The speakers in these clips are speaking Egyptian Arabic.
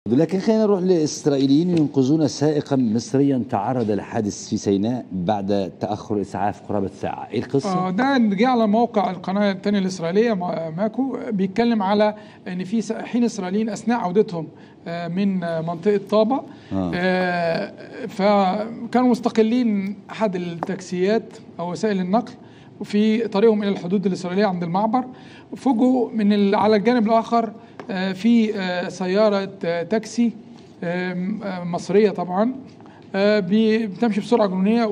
لكن خلينا نروح للإسرائيليين ينقذون سائقا مصريا تعرض لحادث في سيناء بعد تأخر إسعاف قرابة ساعة إيه القصة؟ آه ده جه على موقع القناة الثانية الإسرائيلية ما- ماكو بيتكلم على إن في سائحين إسرائيليين أثناء عودتهم آه، من آه، منطقة طابة آه. آه، فكانوا مستقلين أحد التاكسيات أو وسائل النقل في طريقهم إلى الحدود الإسرائيلية عند المعبر فوجئوا من ال- على الجانب الآخر آه، في آه، سيارة آه، تاكسي آم، آه، مصرية طبعا آه، بي- بتمشي بسرعه جنونيه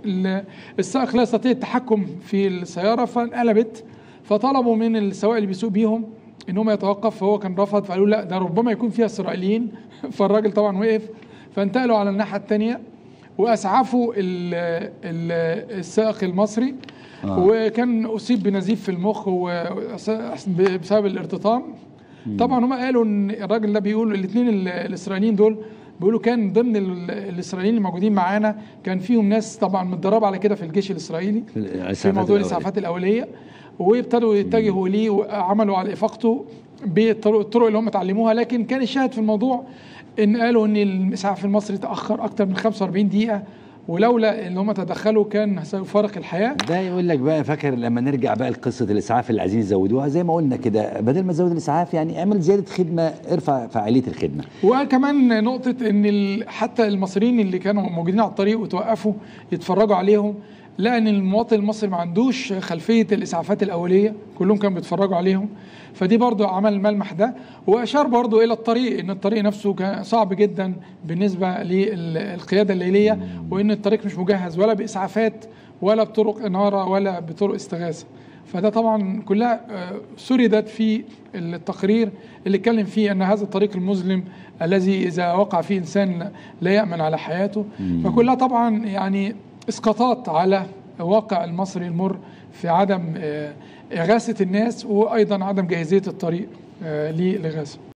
والسائق لا يستطيع التحكم في السياره فانقلبت فطلبوا من السواق اللي بيسوق بيهم ان هم يتوقف فهو كان رفض فقالوا لا ده ربما يكون فيها اسرائيليين فالراجل طبعا وقف فانتقلوا على الناحيه الثانيه واسعفوا ال- ال- السائق المصري آه. وكان اصيب بنزيف في المخ و- بسبب الارتطام طبعا هم قالوا ان الراجل ده بيقول الاثنين الاسرائيليين دول بيقولوا كان ضمن ال- الاسرائيليين الموجودين معانا كان فيهم ناس طبعا متدربه على كده في الجيش الاسرائيلي في الإسعافات موضوع الأولية. الاسعافات الاوليه وابتدوا يتجهوا ليه وعملوا على افاقته بالطرق الطرق اللي هم اتعلموها لكن كان الشاهد في الموضوع ان قالوا ان الاسعاف المصري تاخر اكثر من 45 دقيقه ولولا ان هم تدخلوا كان سيفارق الحياه ده يقول لك بقى فاكر لما نرجع بقى لقصه الاسعاف اللي عايزين يزودوها زي ما قلنا كده بدل ما تزود الاسعاف يعني اعمل زياده خدمه ارفع فعاليه الخدمه وكمان نقطة إن ال- حتى المصريين اللي كانوا موجودين على الطريق وتوقفوا يتفرجوا عليهم لقى إن المواطن المصري ما عندوش خلفية الإسعافات الأولية كلهم كانوا بيتفرجوا عليهم فدي برضو عمل الملمح ده وأشار برضو إلى الطريق إن الطريق نفسه كان صعب جدا بالنسبة للقيادة الليلية وإن الطريق مش مجهز ولا بإسعافات ولا بطرق إنارة ولا بطرق استغاثة فده طبعا كلها آه، سردت في التقرير اللي اتكلم فيه ان هذا الطريق المظلم الذي اذا وقع فيه انسان لا يامن على حياته فكلها طبعا يعني اسقاطات على واقع المصري المر في عدم آه، اغاثه الناس وايضا عدم جاهزيه الطريق آه، للاغاثه